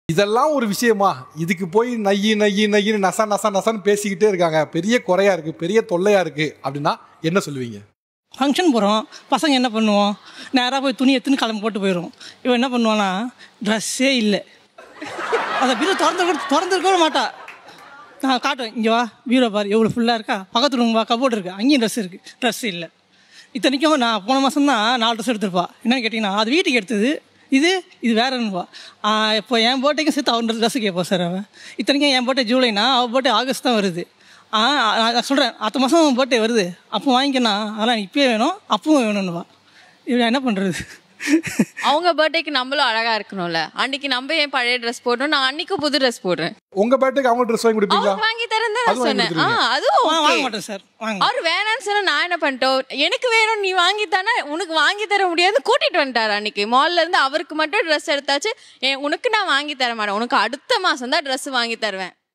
இதெல்லாம் ஒரு விஷயமா இதுக்கு போய் நையி நையி நையின்னு நசா நசா நசான்னு பேசிக்கிட்டே இருக்காங்க பெரிய குறையா இருக்கு பெரிய தொல்லையா இருக்கு அப்படின்னா என்ன சொல்லுவீங்க ஃபங்க்ஷன் போகிறோம் பசங்க என்ன பண்ணுவோம் நேராக போய் துணி எடுத்துன்னு கிளம்பி போட்டு போயிடும் இவன் என்ன பண்ணுவானா ட்ரெஸ்ஸே இல்லை அதை பீரோ திறந்து கூட திறந்துருக்கவே மாட்டா நான் காட்டுவேன் இங்கே வா பீரோ பாரு எவ்வளோ ஃபுல்லாக இருக்கா பக்கத்து ரூம் வா கபோர்டு இருக்கு அங்கேயும் ட்ரெஸ் இருக்குது ட்ரெஸ் இல்லை இத்தனைக்கும் நான் போன மாதம் தான் நாலு ட்ரெஸ் எடுத்திருப்பா என்னன்னு கேட்டிங்கன்னா அது வீட்டுக்கு எடுத்தது இது இது வேறன்னுவா இப்போ என் பர்த்டேக்கும் சேர்த்து அவன் ட்ரெஸ் கேட்பா சார் அவன் இத்தனைக்கும் என் பர்த்டே ஜூலைனா அவள் பர்த்டே ஆகஸ்ட் தான் வருது ஆ நான் சொல்கிறேன் அடுத்த மாதம் பர்த்டே வருது அப்போ வாங்கிக்கண்ணா அதெல்லாம் இப்பயே வேணும் அப்பவும் வேணும்னுவா இவன் என்ன பண்ணுறது அவங்க பர்த்டேக்கு நம்மளும் அழகா இருக்கணும்ல அன்னைக்கு நம்ம ஏன் பழைய ட்ரெஸ் போடணும் நான் அன்னைக்கு புது ட்ரெஸ் போடுறேன் உங்க பேட்டுக்கு அவங்க ட்ரெஸ் வாங்கி கொடுப்பீங்களா அவங்க வாங்கி தரேன் தான் அது நான் வாங்கி சொன்னேன் ஆ கொடுத்துருவீங்க. அதுவும் வாங்க okay. மாட்டேன் சார் வாங்க அவர் வேணாம்னு சொன்னா நான் என்ன பண்ணிட்டோம் எனக்கு வேணும் நீ வாங்கி தானே உனக்கு வாங்கி தர முடியாது கூட்டிட்டு வந்துட்டாரு அன்னைக்கு மால்ல இருந்து அவருக்கு மட்டும் ட்ரெஸ் எடுத்தாச்சு ஏன் உனக்கு நான் வாங்கி தர மாட்டேன் உனக்கு அடுத்த மாசம் தான் ட்ரெஸ் வாங்கி தருவேன்